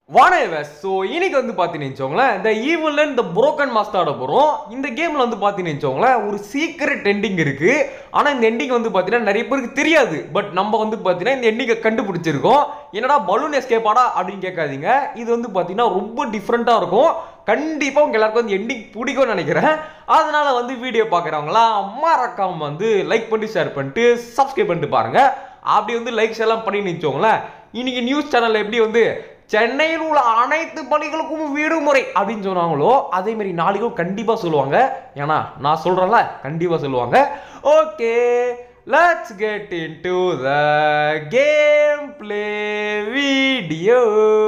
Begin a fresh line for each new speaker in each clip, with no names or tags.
வானேவ so இன்னைக்கு வந்து பார்த்தீங்கன்னு வச்சுக்கோங்களேன் இந்த ஈவில் இந்த புரோக்கன் மாஸ்டர் ஆட போகிறோம் இந்த கேமில் வந்து பார்த்தீங்கன்னு வச்சுக்கோங்களேன் ஒரு சீக்கிரட் எண்டிங் இருக்குது ஆனால் இந்த எண்டிங் வந்து பார்த்தீங்கன்னா நிறைய பேருக்கு தெரியாது பட் நம்ம வந்து பார்த்தீங்கன்னா இந்த எண்டிங்கை கண்டுபிடிச்சிருக்கோம் என்னடா பலூன் எஸ்கேப் ஆடா அப்படின்னு கேட்காதீங்க இது வந்து பார்த்தீங்கன்னா ரொம்ப டிஃப்ரெண்ட்டாக இருக்கும் கண்டிப்பாக உங்க எல்லாருக்கும் வந்து எண்டிங் பிடிக்கும்னு நினைக்கிறேன் அதனால வந்து வீடியோ பார்க்குறவங்களாம் மறக்காம வந்து லைக் பண்ணி ஷேர் பண்ணிட்டு சப்ஸ்கிரைப் பண்ணிட்டு பாருங்க அப்படி வந்து லைக்ஸ் எல்லாம் பண்ணி நிச்சோங்களேன் இன்னைக்கு நியூஸ் சேனல் எப்படி வந்து சென்னையில் உள்ள அனைத்து பள்ளிகளுக்கும் விடுமுறை அப்படின்னு சொன்னாங்களோ அதே மாதிரி நாளைக்கும் கண்டிப்பாக சொல்லுவாங்க ஏன்னா நான் சொல்கிறேன்ல கண்டிப்பாக சொல்லுவாங்க okay let's get into the game play video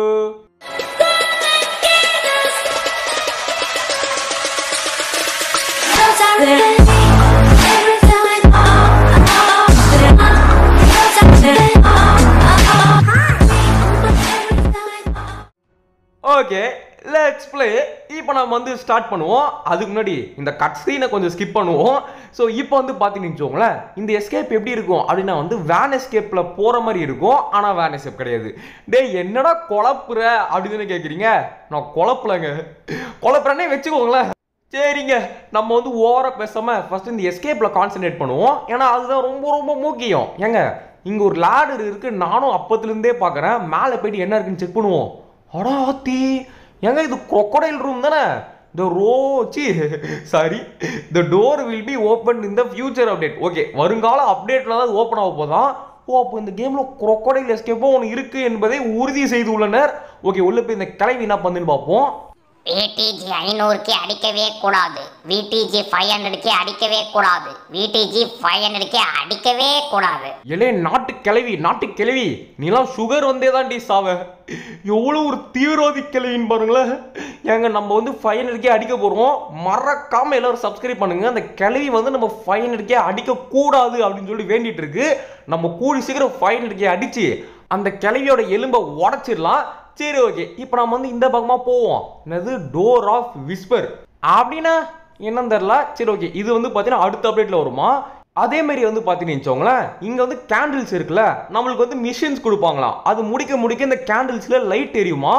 okay let's play இப்போ நம்ம வந்து ஸ்டார்ட் பண்ணுவோம் அதுக்கு முன்னாடி இந்த கட் சீனை கொஞ்சம் ஸ்கிப் பண்ணுவோம் ஸோ இப்போ வந்து பார்த்தீங்கன்னு வச்சுக்கோங்களேன் இந்த எஸ்கேப் எப்படி இருக்கும் அப்படின்னா வந்து வேன் எஸ்கேப்பில் போகிற மாதிரி இருக்கும் ஆனால் வேன் எஸ்கேப் கிடையாது டேய் என்னடா குழப்புற அப்படின்னு கேட்குறீங்க நான் குழப்பலங்க குழப்புறேன்னே வச்சுக்கோங்களேன் சரிங்க நம்ம வந்து ஓவராக பேசாமல் ஃபர்ஸ்ட் இந்த எஸ்கேப்பில் கான்சென்ட்ரேட் பண்ணுவோம் ஏன்னா அதுதான் ரொம்ப ரொம்ப முக்கியம் ஏங்க இங்கே ஒரு லேடர் இருக்குது நானும் அப்பத்துலேருந்தே பார்க்குறேன் மேலே போயிட்டு என்ன இருக்குன்னு செக் பண்ணுவோம் அடா ஆத்தி ஏங்க இது crocodile ரூம் தானே இந்த ரோ சி sorry the door will be open in the future update okay வருங்கால அப்டேட்டில் தான் ஓப்பன் ஆக போதான் ஓ அப்போ இந்த கேமில் crocodile எஸ்கேப்பும் ஒன்று இருக்குது என்பதை உறுதி செய்துள்ளனர் ஓகே உள்ள போய் இந்த கிளவி என்ன பண்ணுன்னு பார்ப்போம்
விடிஜி ஐநூறுக்கு அடிக்கவே கூடாது விடிஜி ஃபைவ் ஹண்ட்ரடுக்கே அடிக்கவே கூடாது விடிஜி ஃபைவ் ஹண்ட்ரடுக்கே அடிக்கவே கூடாது
எலே நாட்டு கிளவி நாட்டு கிளவி நீலாம் சுகர் வந்தே தான் டி சாவ எவ்வளோ ஒரு தீவிரவாதி கிளவின்னு பாருங்களேன் ஏங்க நம்ம வந்து ஃபைவ் ஹண்ட்ரட்கே அடிக்க போகிறோம் மறக்காம எல்லாரும் சப்ஸ்கிரைப் பண்ணுங்க அந்த கிளவி வந்து நம்ம ஃபைவ் ஹண்ட்ரட்கே அடிக்க கூடாது அப்படின்னு சொல்லி வேண்டிட்டு இருக்கு நம்ம கூடி சீக்கிரம் ஃபைவ் ஹண்ட்ரட்கே அடிச்சு அந்த கிளவியோட எலும்பை உடச்சிடலாம் சரி ஓகே இப்போ நம்ம வந்து இந்த பக்கமாக போவோம் என்னது டோர் ஆஃப் விஸ்பர் அப்படின்னா என்னன்னு தெரில சரி ஓகே இது வந்து பார்த்தீங்கன்னா அடுத்த அப்டேட்டில் வருமா அதே மாதிரி வந்து பார்த்தீங்கன்னு வச்சுக்கோங்களேன் இங்கே வந்து கேண்டில்ஸ் இருக்குல்ல நம்மளுக்கு வந்து மிஷின்ஸ் கொடுப்பாங்களாம் அது முடிக்க முடிக்க இந்த கேண்டில்ஸில் லைட் எரியுமா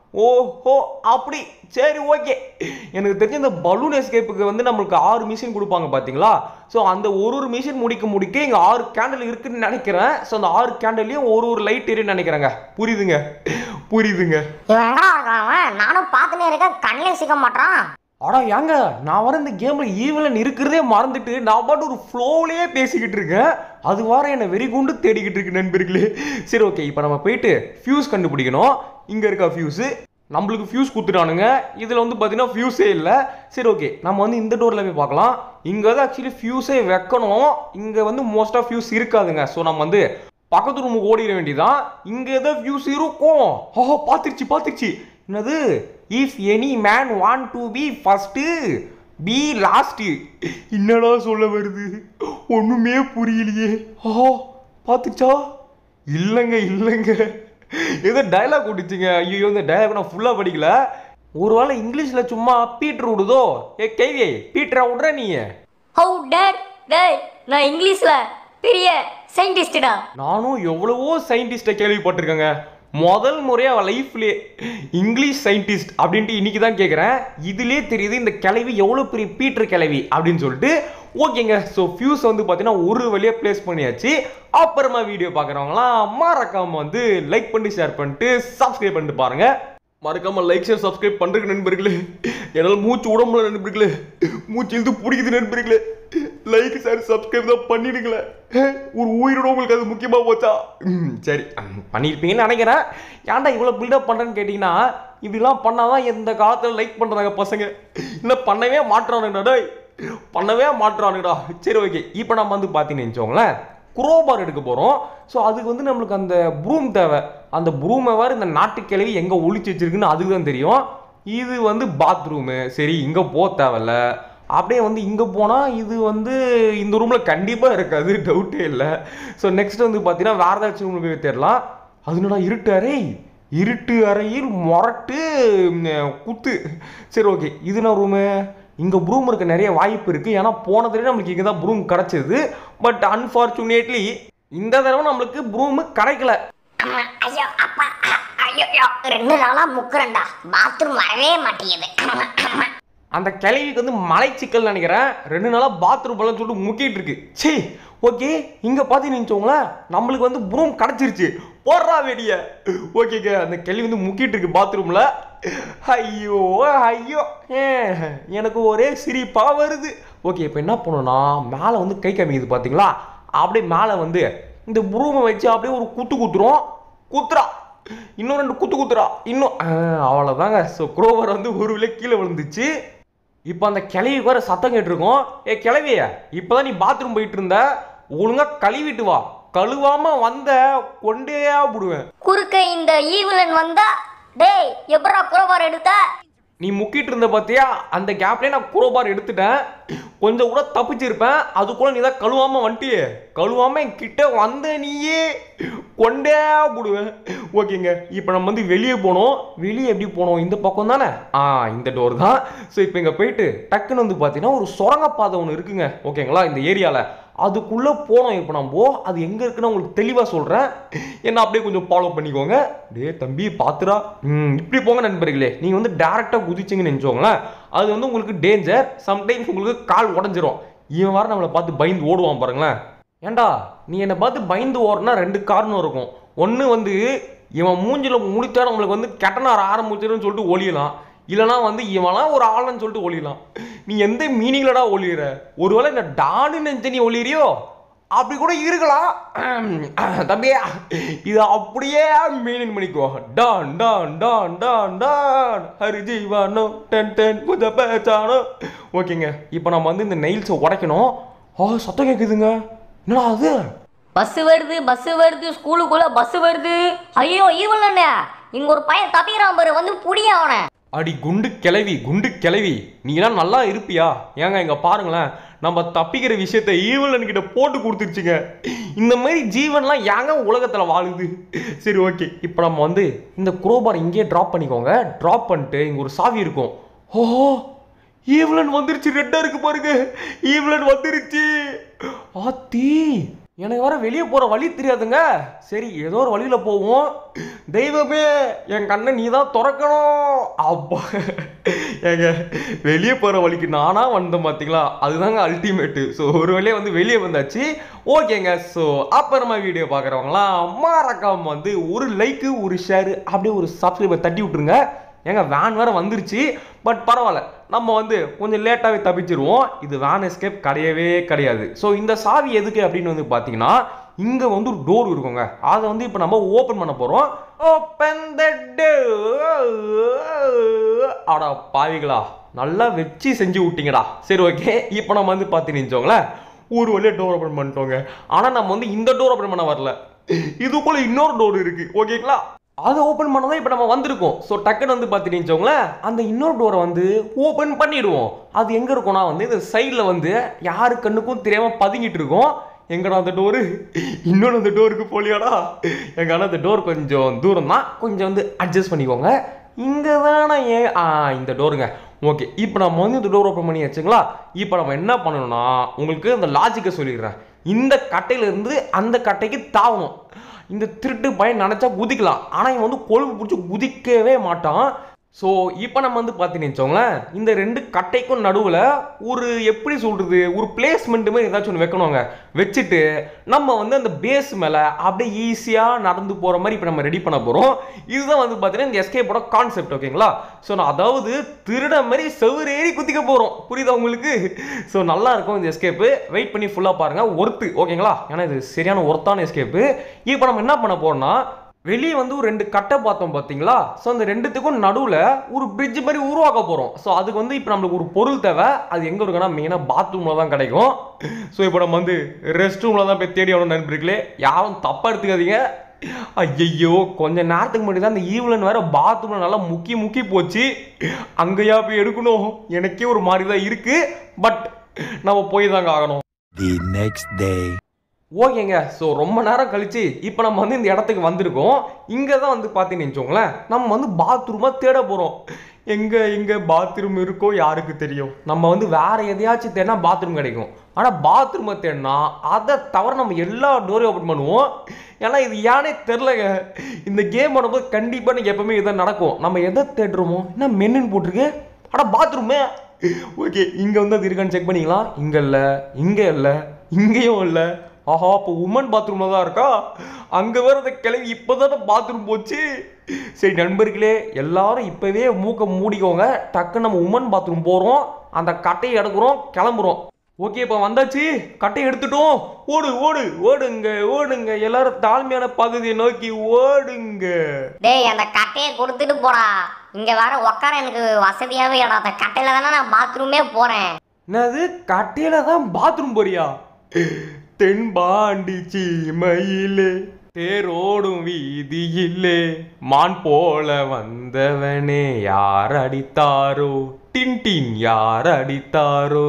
ஓஹோ அப்படி சரி ஓகே எனக்கு தெரிஞ்ச இந்த பலூன் எஸ்கேப்புக்கு வந்து நம்மளுக்கு ஆறு மிஷின் கொடுப்பாங்க பார்த்தீங்களா ஸோ அந்த ஒரு ஒரு மிஷின் முடிக்க முடிக்க இங்கே ஆறு கேண்டில் இருக்குன்னு நினைக்கிறேன் ஸோ அந்த ஆறு கேண்டில்லையும் ஒரு ஒரு லைட் எரியுன்னு நினைக்கிறேங்க புரியுதுங்க புரியுதுங்க
இவன் எங்கடா இருக்கான் அவன்? நானும் பார்த்துனே இருக்கேன் கண்ணிலே சிக்க மாட்டான்
அடா ஏங்க நான் வர இந்த கேம்ல ஈவலன் இருக்கிறதே மறந்துட்டு நான் பாட்டு ஒரு ஃப்ளோவிலேயே பேசிக்கிட்டு இருக்கேன் அது வர என்னை வெறி குண்டு தேடிக்கிட்டு இருக்கு நண்பர்களே சரி ஓகே இப்போ நம்ம போயிட்டு ஃபியூஸ் கண்டுபிடிக்கணும் இங்கே இருக்கா ஃபியூஸு நம்மளுக்கு ஃபியூஸ் கொடுத்துட்டானுங்க இதில் வந்து பார்த்தீங்கன்னா ஃபியூஸே இல்லை சரி ஓகே நம்ம வந்து இந்த டோரில் போய் பார்க்கலாம் இங்கே தான் ஆக்சுவலி ஃபியூஸே வைக்கணும் இங்கே வந்து மோஸ்ட்டாக ஃபியூஸ் இருக்காதுங்க ஸோ நம்ம வந்து பக்கத்து ரூமுக்கு ஓடிட வேண்டியதான் இங்கே ஏதோ வியூஸ் இருக்கும் ஓஹோ பார்த்துருச்சு பார்த்துருச்சு என்னது if any man want to be first be last என்னடா சொல்ல வருது ஒன்றுமே புரியலையே ஓஹோ பார்த்துச்சா இல்லைங்க இல்லைங்க ஏதோ டைலாக் விட்டுச்சுங்க ஐயோ இந்த டைலாக் நான் ஃபுல்லாக படிக்கல ஒருவேளை இங்கிலீஷில் சும்மா பீட்ரு விடுதோ ஏ கைவியை பீட்ரா விட்ற நீ
ஹவு டேட் டேய் நான் இங்கிலீஷ்ல பெரிய சயின்டிஸ்டா
நானும் எவ்வளவோ சயின்டிஸ்ட்டை கேள்விப்பட்டிருக்கேங்க முதல் முறையாக அவள் லைஃப்லேயே இங்கிலீஷ் சயின்டிஸ்ட் அப்படின்ட்டு இன்னைக்கு தான் கேட்குறேன் இதுலேயே தெரியுது இந்த கிளவி எவ்வளோ பெரிய பீட்டர் கிளவி அப்படின்னு சொல்லிட்டு ஓகேங்க ஸோ ஃபியூஸ் வந்து பார்த்தீங்கன்னா ஒரு வழியாக ப்ளேஸ் பண்ணியாச்சு அப்புறமா வீடியோ பார்க்குறவங்களாம் மறக்காம வந்து லைக் பண்ணி ஷேர் பண்ணிட்டு சப்ஸ்கிரைப் பண்ணிட்டு பாருங்க மறக்காம லைக் ஷேர் சப்ஸ்கிரைப் பண்ணுறதுக்கு நண்பர்களே என்னால் மூச்சு உடம்புல நண்பர்களே மூச்சு இழுத்து பிடிக்குது நண்பர்களே லைக் ஷேர் சப்ஸ்கிரைப் தான் பண்ணிடுங்களேன் ஒரு உயிரோட உங்களுக்கு அது முக்கியமாக போச்சா ம், சரி ம், பண்ணியிருப்பீங்கன்னு நினைக்கிறேன் ஏன்டா இவ்வளோ பில்டப் பண்ணுறேன்னு கேட்டிங்கன்னா இப்படிலாம் பண்ணாதான் எந்த காலத்தில் லைக் பண்ணுறாங்க பசங்க இல்லை பண்ணவே மாட்டுறானுங்கடா டேய் பண்ணவே மாட்டுறானுங்கடா சரி ஓகே இப்போ நம்ம வந்து பார்த்தீங்கன்னு வச்சுக்கோங்களேன் குரோபார் எடுக்க போகிறோம் ஸோ அதுக்கு வந்து நம்மளுக்கு அந்த ப்ரூம் தேவை அந்த ப்ரூமை வேறு இந்த நாட்டுக்கிழவி எங்கே ஒளிச்சு வச்சிருக்குன்னு அதுக்கு தான் தெரியும் இது வந்து பாத்ரூமு சரி இங்கே போக தேவையில்ல அப்படியே வந்து இங்கே போனால் இது வந்து இந்த ரூமில் கண்டிப்பாக இருக்காது டவுட்டே இல்லை ஸோ நெக்ஸ்ட் வந்து பார்த்தீங்கன்னா வேறு ஏதாச்சும் ரூமில் போய் தேடலாம் அது என்னடா இருட்டு அறை இருட்டு அறையில் மொரட்டு ம், குத்து சரி ஓகே இது என்ன ரூமு இங்கே ப்ரூம் இருக்க நிறைய வாய்ப்பு இருக்குது ஏன்னா போன தடவை நம்மளுக்கு இங்கே தான் ப்ரூம் கிடச்சிது பட் அன்ஃபார்ச்சுனேட்லி இந்த தடவை நம்மளுக்கு ப்ரூமு கிடைக்கல
அம்மா, ஐயோ அப்பா ஐயோ ஐயோ. ரெண்டு நாளா முக்குறேன்டா பாத்ரூம் வரவே மாட்டேங்குது அம்மா, அம்மா.
அந்த கிளவிக்கு வந்து மலைச்சிக்கல் நினைக்கிறேன் ரெண்டு நாளாக பாத்ரூம் போலன்னு சொல்லிட்டு முக்கிட்டு இருக்கு சீ ஓகே இங்கே பார்த்து நினச்சோங்களேன் நம்மளுக்கு வந்து ப்ரூம் கிடச்சிருச்சு போடுறா வெடிய ஓகேங்க அந்த கிளவி வந்து முக்கிட்டு இருக்கு பாத்ரூமில் ஐயோ ஐயோ ஏ, எனக்கு ஒரே சிரிப்பாக வருது ஓகே இப்போ என்ன பண்ணணும்னா மேலே வந்து கை காமிக்குது பார்த்தீங்களா அப்படியே மேலே வந்து இந்த ப்ரூமை வச்சு அப்படியே ஒரு குத்து குத்துரும் குத்துறா இன்னும் ரெண்டு குத்து குத்துறா இன்னும் ஆ, அவ்வளோதாங்க ஸோ குரோவர் வந்து ஒரு விலை கீழே விழுந்துச்சு இப்போ அந்த கிளவிக்கு வேற சத்தம் கேட்டிருக்கோம் ஏ கிளவிய இப்போதான் நீ பாத்ரூம் போயிட்டு இருந்த ஒழுங்கா கழுவிட்டு வா கழுவாம வந்த கொண்டே விடுவேன்
குறுக்க இந்த ஈவிலன் வந்தா டேய் எப்படா குறவார் எடுத்த
நீ முக்கிட்டு இருந்த பார்த்தியா அந்த கேப்லேயே நான் குரோபார் எடுத்துட்டேன் கொஞ்சம் கூட தப்பிச்சிருப்பேன் அதுக்குள்ள நீ தான் கழுவாம வந்துட்டியே கழுவாம என் கிட்ட வந்த நீயே கொண்டே போடுவேன் ஓகேங்க இப்போ நம்ம வந்து வெளியே போனோம் வெளியே எப்படி போனோம் இந்த பக்கம் தானே ஆ இந்த டோர் தான் ஸோ இப்போ இங்கே போயிட்டு டக்குன்னு வந்து பார்த்தீங்கன்னா ஒரு சுரங்கப்பாதை ஒன்று இருக்குங்க ஓகேங்களா இந்த ஏரியாவில் அதுக்குள்ளே போனோம் இப்போ நம்ம அது எங்கே இருக்குன்னு உங்களுக்கு தெளிவாக சொல்கிறேன் என்ன அப்படியே கொஞ்சம் ஃபாலோ பண்ணிக்கோங்க டே தம்பி பாத்துரா ம் இப்படி போங்க நண்பர்களே நீங்கள் வந்து டேரெக்டாக குதிச்சிங்கன்னு நினச்சோங்களேன் அது வந்து உங்களுக்கு டேஞ்சர் சம்டைம்ஸ் உங்களுக்கு கால் உடஞ்சிரும் இவன் வர நம்மளை பார்த்து பயந்து ஓடுவான் பாருங்களேன் ஏன்டா நீ என்னை பார்த்து பயந்து ஓடுனா ரெண்டு காரணம் இருக்கும் ஒன்று வந்து இவன் மூஞ்சில முடித்தா நம்மளுக்கு வந்து கெட்டனார் ஆரம்பிச்சிருன்னு சொல்லிட்டு ஒழியலாம் இல்லைனா வந்து இவன்லாம் ஒரு ஆளுன்னு சொல்லிட்டு ஒழியலாம் நீ எந்த மீனிங்லடா ஒளியிற ஒருவேளை இந்த டானு நினைச்சு நீ ஒளியிறியோ அப்படி கூட இருக்கலாம் தம்பியா இது அப்படியே மீனிங் பண்ணிக்கோ டான் டான் டான் டான் டான் ஹரி ஜீவானோ டென் டென் புத பேச்சானோ ஓகேங்க இப்போ நம்ம வந்து இந்த நெயில்ஸை உடைக்கணும் ஆ சத்தம் கேட்குதுங்க என்னடா அது
பஸ் வருது பஸ் வருது ஸ்கூலுக்குள்ள பஸ் வருது ஐயோ ஈவிலன் இங்க ஒரு பையன் தப்பிக்கிறான் பாரு வந்து புடிய அவனை
அடி குண்டு கிளவி குண்டு கிளவி நீலாம் நல்லா இருப்பியா ஏங்க இங்க பாருங்களேன் நம்ம தப்பிக்கிற விஷயத்த ஈவலன் கிட்ட போட்டு கொடுத்துருச்சுங்க இந்த மாதிரி ஜீவன்லாம் ஏங்க உலகத்துல வாழுது சரி ஓகே இப்போ நம்ம வந்து இந்த குரோபார் இங்கேயே ட்ராப் பண்ணிக்கோங்க ட்ராப் பண்ணிட்டு இங்க ஒரு சாவி இருக்கும் ஓஹோ ஈவலன் வந்துருச்சு ரெட்டா இருக்கு பாருங்க ஈவலன் வந்துருச்சு ஆத்தி எனக்கு வர வெளியே போற வழி தெரியாதுங்க சரி ஏதோ ஒரு வழியில போவோம் தெய்வமே என் கண்ணை நீ தான் திறக்கணும் அப்பா ஏங்க வெளியே போற வழிக்கு நானா வந்தேன் பாத்தீங்களா அதுதாங்க அல்டிமேட்டு ஸோ ஒரு வழியே வந்து வெளியே வந்தாச்சு ஓகேங்க ஸோ அப்புறமா வீடியோ பார்க்குறவங்களாம் மறக்காம வந்து ஒரு லைக்கு ஒரு ஷேரு அப்படியே ஒரு சப்ஸ்கிரைபர் தட்டி விட்டுருங்க ஏங்க வேன் வேற வந்துருச்சு பட் பரவாயில்ல நம்ம வந்து கொஞ்சம் லேட்டாகவே தப்பிச்சிருவோம் இது வேன் எஸ்கேப் கிடையவே கிடையாது ஸோ இந்த சாவி எதுக்கு அப்படின்னு வந்து பார்த்தீங்கன்னா இங்கே வந்து ஒரு டோர் இருக்குங்க அதை வந்து இப்போ நம்ம ஓப்பன் பண்ண போகிறோம் ஓப்பன் த அடா பாவிகளா நல்லா வச்சு செஞ்சு விட்டீங்கடா சரி ஓகே இப்போ நம்ம வந்து பார்த்தீங்கன்னு ஒரு வழியாக டோர் ஓப்பன் பண்ணிட்டோங்க ஆனால் நம்ம வந்து இந்த டோர் ஓப்பன் பண்ண வரல இதுக்குள்ள இன்னொரு டோர் இருக்கு ஓகேங்களா அதை ஓப்பன் பண்ணதான் இப்போ நம்ம வந்திருக்கோம் ஸோ டக்குன்னு வந்து பார்த்துட்டு அந்த இன்னொரு டோரை வந்து ஓப்பன் பண்ணிடுவோம் அது எங்கே இருக்கும்னா வந்து இந்த சைடில் வந்து யாரு கண்ணுக்கும் தெரியாமல் பதுங்கிட்டு இருக்கோம் எங்கடா அந்த டோரு இன்னொன்று அந்த டோருக்கு போலியாடா எங்க ஆனால் அந்த டோர் கொஞ்சம் தூரம் தான் கொஞ்சம் வந்து அட்ஜஸ்ட் பண்ணிக்கோங்க இங்கே தானே ஏன் ஆ இந்த டோருங்க ஓகே இப்போ நம்ம வந்து இந்த டோர் ஓப்பன் பண்ணி வச்சுங்களா இப்போ நம்ம என்ன பண்ணணும்னா உங்களுக்கு அந்த லாஜிக்கை சொல்லிடுறேன் இந்த கட்டையிலேருந்து அந்த கட்டைக்கு தாவணும் இந்த திருட்டு பையன் நினச்சா குதிக்கலாம் ஆனால் இவன் வந்து கொழுப்பு பிடிச்சி குதிக்கவே மாட்டான் ஸோ இப்போ நம்ம வந்து பார்த்தீங்கன்னு வச்சோங்களேன் இந்த ரெண்டு கட்டைக்கும் நடுவில் ஒரு எப்படி சொல்கிறது ஒரு பிளேஸ்மெண்ட் மாதிரி ஏதாச்சும் ஒன்று வைக்கணுங்க வச்சுட்டு நம்ம வந்து அந்த பேஸ் மேலே அப்படியே ஈஸியாக நடந்து போகிற மாதிரி இப்போ நம்ம ரெடி பண்ண போகிறோம் இதுதான் வந்து பார்த்தீங்கன்னா இந்த எஸ்கேப்போட கான்செப்ட் ஓகேங்களா ஸோ நான் அதாவது திருட மாதிரி செவ்வறு ஏறி குத்திக்க போகிறோம் புரியுதா உங்களுக்கு ஸோ நல்லா இருக்கும் இந்த எஸ்கேப்பு வெயிட் பண்ணி ஃபுல்லாக பாருங்கள் ஒர்த்து ஓகேங்களா ஏன்னா இது சரியான ஒர்த்தான எஸ்கேப்பு இப்போ நம்ம என்ன பண்ண போறோம்னா வெளியே வந்து ஒரு ரெண்டு கட்டை பார்த்தோம் பார்த்தீங்களா ஸோ அந்த ரெண்டுத்துக்கும் நடுவில் ஒரு பிரிட்ஜ் மாதிரி உருவாக்க போகிறோம் ஸோ அதுக்கு வந்து இப்போ நம்மளுக்கு ஒரு பொருள் தேவை அது எங்கே இருக்குன்னா மெயினாக பாத்ரூமில் தான் கிடைக்கும் ஸோ இப்போ நம்ம வந்து ரெஸ்ட் ரூமில் தான் போய் தேடி ஆகணும் நண்பர்களே யாரும் தப்பாக எடுத்துக்காதீங்க ஐயையோ கொஞ்ச நேரத்துக்கு முன்னாடி தான் இந்த ஈவிலன் வேற பாத்ரூம்ல நல்லா முக்கி முக்கி போச்சு அங்கேயா போய் எடுக்கணும் எனக்கே ஒரு மாதிரி தான் இருக்கு பட் நம்ம போய் தாங்க ஆகணும்
The next day.
ஓகேங்க ஸோ ரொம்ப நேரம் கழிச்சு இப்போ நம்ம வந்து இந்த இடத்துக்கு வந்திருக்கோம் இங்கே தான் வந்து பார்த்தீங்கன்னு வச்சுக்கோங்களேன் நம்ம வந்து பாத்ரூமாக தேட போகிறோம் எங்க எங்க பாத்ரூம் இருக்கோ யாருக்கு தெரியும் நம்ம வந்து வேற எதையாச்சும் தேடினா பாத்ரூம் கிடைக்கும் ஆனா பாத்ரூமை தேடினா அதை தவிர நம்ம எல்லா டோரையும் ஓப்பன் பண்ணுவோம் ஏன்னா இது ஏனே தெரிலங்க இந்த கேம் ஆடும்போது கண்டிப்பா நீங்க எப்பவுமே இதான் நடக்கும் நம்ம எதை தேடுறோமோ என்ன மென்னுன்னு போட்டிருக்கு ஆனா பாத்ரூமே ஓகே இங்க வந்து அது இருக்கான்னு செக் பண்ணிக்கலாம் இங்க இல்ல இங்க இல்ல இங்கேயும் இல்ல ஆஹா இப்போ உமன் பாத்ரூம்ல தான் இருக்கா அங்க வேற அந்த கிளவி இப்போதானே பாத்ரூம் போச்சு சரி நண்பர்களே எல்லாரும் இப்பவே மூக்க மூடிக்கோங்க டக்குன்னு நம்ம உமன் பாத்ரூம் போறோம் அந்த கட்டையை எடுக்கிறோம் கிளம்புறோம் ஓகே இப்போ வந்தாச்சு கட்டையை எடுத்துட்டோம் ஓடு ஓடு ஓடுங்க ஓடுங்க எல்லாரும் தாழ்மையான பகுதியை நோக்கி ஓடுங்க
டேய் அந்த கட்டையை கொடுத்துட்டு போடா இங்க வேற உட்கார எனக்கு வசதியாவே இல்லடா அந்த கட்டையில தானே நான் பாத்ரூமே போறேன்
என்னது கட்டையில தான் பாத்ரூம் போறியா தென்பாண்டி சீமையிலே தேரோடும் வீதியிலே மான் போல வந்தவனே யார் அடித்தாரோ டின் டின் யார் அடித்தாரோ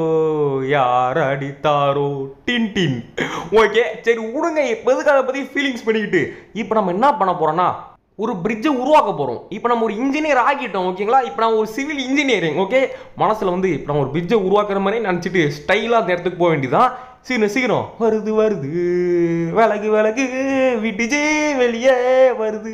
யார் அடித்தாரோ டின் டின் ஓகே சரி விடுங்க இப்போ எதுக்கு அதை பற்றி ஃபீலிங்ஸ் பண்ணிக்கிட்டு இப்போ நம்ம என்ன பண்ண போறோம்னா ஒரு பிரிட்ஜை உருவாக்க போகிறோம் இப்போ நம்ம ஒரு இன்ஜினியர் ஆகிட்டோம் ஓகேங்களா இப்போ நான் ஒரு சிவில் இன்ஜினியரிங் ஓகே மனசில் வந்து இப்போ நம்ம ஒரு பிரிட்ஜை உருவாக்குற மாதிரி நினச்சிட்டு ஸ்டைலாக அந்த இடத்துக்கு போக வேண்டியதான் சீக்கிரம் சீக்கிரம் வருது வருது விலகு விலகு விட்டுஜே வெளியே வருது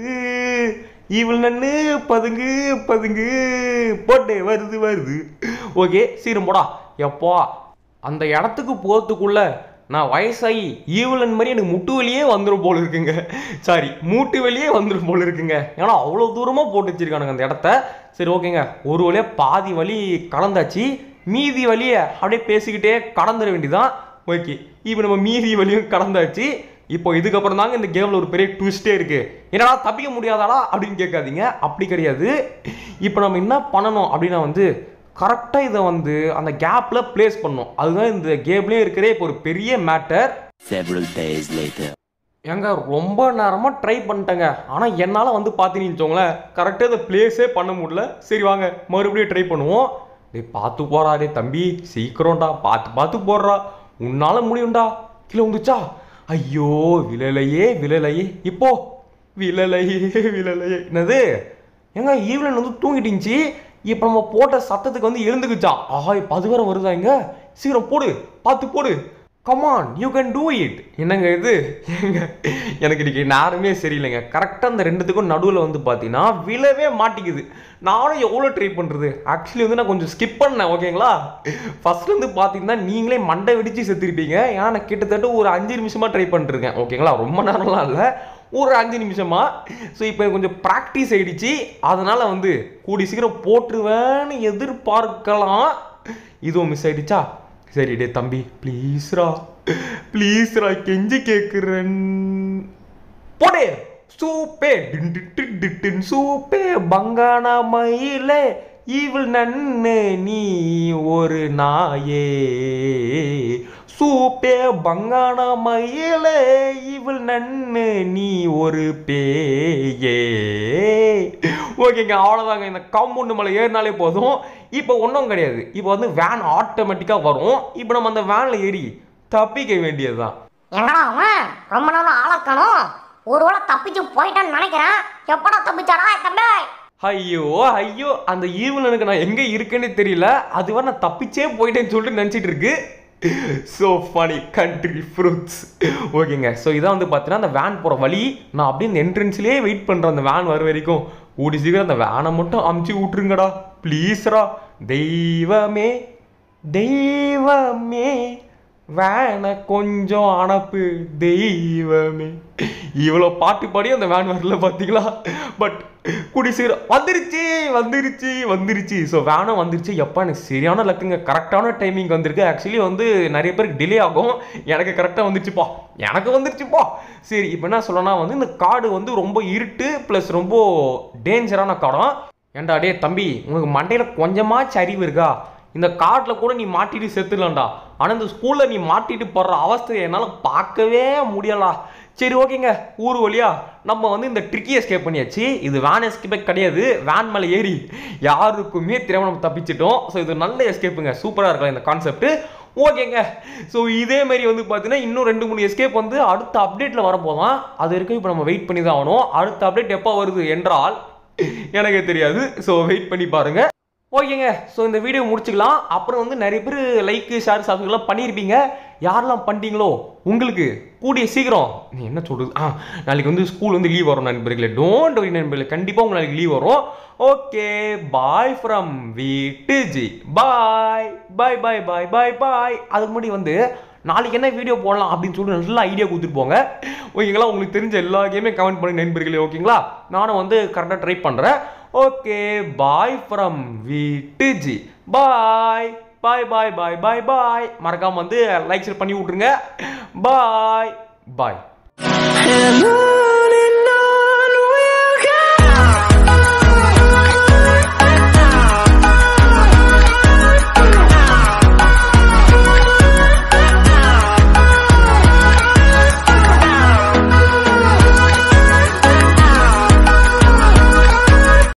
இவள் நன்னு பதுங்கு பதுங்கு போட்டே வருது வருது ஓகே சீக்கிரம் போடா எப்பா அந்த இடத்துக்கு போகிறதுக்குள்ள நான் வயசாகி ஈவலன் மாதிரி எனக்கு முட்டு வலியே வந்துடும் போல இருக்குங்க சாரி மூட்டு வலியே வந்துடும் போல இருக்குங்க ஏன்னா அவ்வளோ தூரமாக போட்டு வச்சிருக்கானுங்க அந்த இடத்த சரி ஓகேங்க ஒரு வழியாக பாதி வழி கலந்தாச்சு மீதி வழியை அப்படியே பேசிக்கிட்டே கடந்துட வேண்டியதான் ஓகே இப்போ நம்ம மீதி வழியும் கடந்தாச்சு இப்போ இதுக்கப்புறம் தாங்க இந்த கேமில் ஒரு பெரிய ட்விஸ்டே இருக்கு என்னடா தப்பிக்க முடியாதாடா அப்படின்னு கேட்காதீங்க அப்படி கிடையாது இப்போ நம்ம என்ன பண்ணணும் அப்படின்னா வந்து கரெக்டாக இதை வந்து அந்த கேப்பில் ப்ளேஸ் பண்ணணும் அதுதான் இந்த கேம்லேயே இருக்கிற இப்போ ஒரு பெரிய மேட்டர்
Several days later.
ஏங்க ரொம்ப நேரமாக ட்ரை பண்ணிட்டேங்க ஆனால் என்னால் வந்து பார்த்தீங்கன்னு வச்சுக்கோங்களேன் கரெக்டாக இதை ப்ளேஸே பண்ண முடியல சரி வாங்க மறுபடியும் ட்ரை பண்ணுவோம் டேய் பார்த்து போறா டேய் தம்பி சீக்கிரம்டா பார்த்து பார்த்து போடுறா உன்னால முடியும்டா கீழே வந்துச்சா ஐயோ விழலையே விழலையே இப்போ விழலையே விழலையே என்னது ஏங்க ஈவினிங் வந்து தூங்கிட்டுச்சு இப்போ நம்ம போட்ட சத்தத்துக்கு வந்து எழுந்துக்குச்சான் ஆஹா இப்போ அது வேற வருதா இங்க சீக்கிரம் போடு பார்த்து போடு come on you can do it என்னங்க இது ஏங்க எனக்கு இன்னைக்கு நேரமே சரியில்லைங்க கரெக்டாக அந்த ரெண்டுத்துக்கும் நடுவில் வந்து பார்த்தீங்கன்னா விழவே மாட்டிக்குது நானும் எவ்வளோ ட்ரை பண்ணுறது ஆக்சுவலி வந்து நான் கொஞ்சம் ஸ்கிப் பண்ணேன் ஓகேங்களா ஃபர்ஸ்ட் வந்து பார்த்தீங்கன்னா நீங்களே மண்டை வெடிச்சு செத்துருப்பீங்க ஏன்னா நான் கிட்டத்தட்ட ஒரு அஞ்சு நிமிஷமாக ட்ரை பண்ணிருக்கேன் ஓகேங்களா ரொம்ப நேரம்லாம் இல்லை ஒரு அஞ்சு நிமிஷமா ஸோ இப்போ எனக்கு கொஞ்சம் ப்ராக்டிஸ் ஆயிடுச்சு அதனால வந்து கூடி சீக்கிரம் போட்டுருவேன்னு எதிர்பார்க்கலாம் இதுவும் மிஸ் ஆயிடுச்சா சரி டே தம்பி ப்ளீஸ்ரா ப்ளீஸ்ரா கெஞ்சி கேட்குறேன் போடே சூப்பே டின் டின் டின் டின் டின் சூப்பே பங்கானா மயிலே இவள் நன்னு நீ ஒரு நாயே சூப்பே பங்கான மயிலே இவள் நன்னு நீ ஒரு பேயே ஓகேங்க அவ்வளோதாங்க இந்த காம்பவுண்டு மலை ஏறினாலே போதும் இப்போ ஒன்றும் கிடையாது இப்போ வந்து வேன் ஆட்டோமேட்டிக்காக வரும் இப்போ நம்ம அந்த வேனில் ஏறி தப்பிக்க வேண்டியதுதான்
எங்கடா அவன் ரொம்ப நேரம் ஆளக்கணும் ஒரு வேளை தப்பிச்சு போயிட்டான்னு நினைக்கிறேன் எப்படா தப்பிச்சாடா தம்பி
ஐயோ ஐயோ அந்த ஈவலனுக்கு நான் எங்க இருக்கேன்னு தெரியல அதுவரை நான் தப்பிச்சே போயிட்டேன்னு சொல்லிட்டு நினச்சிட்டு இருக்கு ஸோ ஃபனி கண்ட்ரி ஃப்ரூட்ஸ் ஓகேங்க ஸோ இதான் வந்து பார்த்தீங்கன்னா அந்த வேன் போகிற வழி நான் அப்படியே இந்த என்ட்ரன்ஸ்லேயே வெயிட் பண்ணுறேன் அந்த வேன் வர வரைக்கும் கூடி சீக்கிரம் அந்த வேனை மட்டும் அமுச்சு விட்ருங்கடா ப்ளீஸ்ரா தெய்வமே தெய்வமே வேனை கொஞ்சம் அனுப்பு தெய்வமே இவ்வளோ பாட்டு பாடி அந்த வேன் வரல பார்த்தீங்களா பட் குடி சீக்கிரம் வந்துருச்சு வந்துருச்சு வந்துருச்சு ஸோ வேனும் வந்துருச்சு எப்போ எனக்கு சரியான லக்குங்க கரெக்டான டைமிங் வந்திருக்கு ஆக்சுவலி வந்து நிறைய பேருக்கு டிலே ஆகும் எனக்கு கரெக்டாக வந்துருச்சுப்பா எனக்கு வந்துருச்சுப்பா சரி இப்போ என்ன சொல்லணும்னா வந்து இந்த காடு வந்து ரொம்ப இருட்டு ப்ளஸ் ரொம்ப டேஞ்சரான காடம் ஏன்டா டே தம்பி உனக்கு மண்டையில் கொஞ்சமாச்சும் அறிவு இருக்கா இந்த காட்டில் கூட நீ மாட்டிட்டு செத்துடலாம்டா ஆனால் இந்த ஸ்கூலில் நீ மாட்டிட்டு போடுற அவஸ்தையை என்னால் பார்க்கவே முடியலா சரி ஓகேங்க ஊர் வழியா நம்ம வந்து இந்த ட்ரிக்கி எஸ்கேப் பண்ணியாச்சு இது வேன் எஸ்கேப்பே கிடையாது வேன் மேலே ஏறி யாருக்குமே தெரியாம நம்ம தப்பிச்சிட்டோம் ஸோ இது நல்ல எஸ்கேப்புங்க சூப்பராக இருக்கலாம் இந்த கான்செப்ட் ஓகேங்க ஸோ இதே மாதிரி வந்து பார்த்தீங்கன்னா இன்னும் ரெண்டு மூணு எஸ்கேப் வந்து அடுத்த அப்டேட்டில் வரப்போதான் அது வரைக்கும் இப்போ நம்ம வெயிட் பண்ணி தான் ஆகணும் அடுத்த அப்டேட் எப்போ வருது என்றால் எனக்கு தெரியாது ஸோ வெயிட் பண்ணி பாருங்க ஓகேங்க ஸோ இந்த வீடியோ முடிச்சுக்கலாம் அப்புறம் வந்து நிறைய பேர் லைக் ஷேர் சப்ஸ்கிரைப்லாம் பண்ணியிருப்பீங்க யாரெல்லாம் பண்ணிட்டீங்களோ உங்களுக்கு கூடிய சீக்கிரம் நீ என்ன சொல்றது ஆ நாளைக்கு வந்து ஸ்கூல் வந்து லீவ் வரும் நண்பர்களே டோன்ட் வரி நண்பர்களே கண்டிப்பாக உங்களுக்கு நாளைக்கு லீவ் வரும் ஓகே பாய் ஃப்ரம் வீட்டு ji bye bye bye bye bye bye அதுக்கு முன்னாடி வந்து நாளைக்கு என்ன வீடியோ போடலாம் அப்படின்னு சொல்லி நல்லா ஐடியா கொடுத்துட்டு போங்க ஓகேங்களா உங்களுக்கு தெரிஞ்ச எல்லா கேமே கமெண்ட் பண்ணி நண்பர்களே ஓகேங்களா நானும் வந்து கரெக்டாக ட்ரை பண்ணுறேன் ஓகே பாய் ஃப்ரம் வீட்டு ji bye bye bye bye bye bye மறக்காம வந்து லைக் ஷேர் பண்ணி விட்ருங்க பாய் பாய்
Hello.